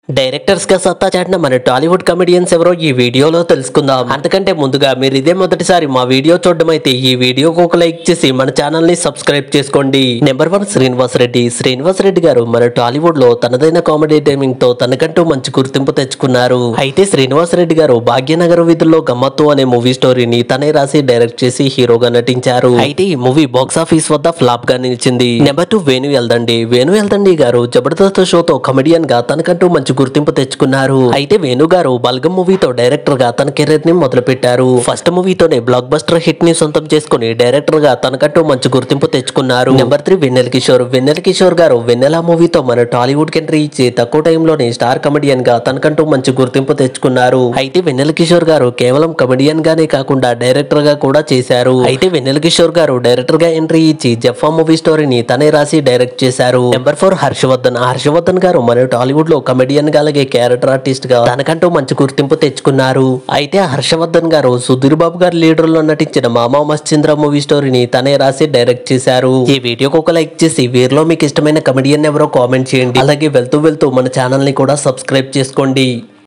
directors గా సత్తా చాటిన మన టాలీవుడ్ కమెడియన్స్ ఎవరో ఈ వీడియోలో తెలుసుకుందాం అంతకంటే ముందుగా మీరు ఇదే మొదటిసారి మా వీడియో చూడడం అయితే ఈ వీడియోకి ఒక లైక్ చేసి మన ఛానల్ ని సబ్స్క్రైబ్ చేసుకోండి నెంబర్ వన్ శ్రీనివాస్ రెడ్డి శ్రీనివాస్ రెడ్డి గారు మన టాలీవుడ్ లో తనదైన కామెడీ టైమింగ్ తో తనకంటూ మంచి గుర్తింపు తెచ్చుకున్నారు అయితే శ్రీనివాస్ రెడ్డి గారు భాగ్యనగర్ వీధుల్లో గమ్మత్తు అనే మూవీ స్టోరీని తనే రాసి డైరెక్ట్ చేసి హీరోగా నటించారు అయితే ఈ మూవీ బాక్స్ ఆఫీస్ వద్ద ఫ్లాప్ గా నిలిచింది నెంబర్ టూ వేణు ఎల్దండి వేణు ఎల్దండి గారు జబర్దస్త్ షోతో కమెడియన్ గా తనకంటూ మంచి గుర్తింపు తెచ్చుకున్నారు అయితే వేణు గారు బల్గం మూవీతో డైరెక్టర్ గా తన కెరీర్ ని మొదలు పెట్టారు ఫస్ట్ మూవీతోనే బ్లాక్ బస్టర్ హిట్ ని సొంతం చేసుకుని డైరెక్టర్ గా తనకంటూ మంచి గుర్తింపు తెచ్చుకున్నారు నెంబర్ త్రీ వెన్నెల కిషోర్ వెన్నెల కిషోర్ గారు వెన్నెల మూవీతో మన టాలీవుడ్ కి ఎంట్రీ ఇచ్చి తక్కువ టైంలోనే స్టార్ కమెడియన్ గా తనకంటూ మంచి గుర్తింపు తెచ్చుకున్నారు అయితే వెన్నెల కిషోర్ గారు కేవలం కమెడియన్ గానే కాకుండా డైరెక్టర్ గా కూడా చేశారు అయితే వెన్నెల కిషోర్ గారు డైరెక్టర్ గా ఎంట్రీ ఇచ్చి జఫా మూవీ స్టోరీని తనే రాసి డైరెక్ట్ చేశారు నెంబర్ ఫోర్ హర్షవర్ధన్ హర్షవర్ధన్ గారు మన టాలీవుడ్ లో కమెడియన్ గా అలాగే క్యారెక్టర్ ఆర్టిస్ట్ గా తనకంటూ మంచి గుర్తింపు తెచ్చుకున్నారు అయితే హర్షవర్ధన్ గారు సుధీర్ బాబు గారి లీడర్ లో నటించిన మామా మశ్చంద్ర మూవీ స్టోరీని తనే రాసి డైరెక్ట్ చేశారు ఈ వీడియోకి ఒక లైక్ చేసి వీరిలో మీకు ఇష్టమైన కమెడియన్ ఎవరో కామెంట్ చేయండి అలాగే వెళ్తూ వెళ్తూ మన ఛానల్ ని కూడా సబ్స్క్రైబ్ చేసుకోండి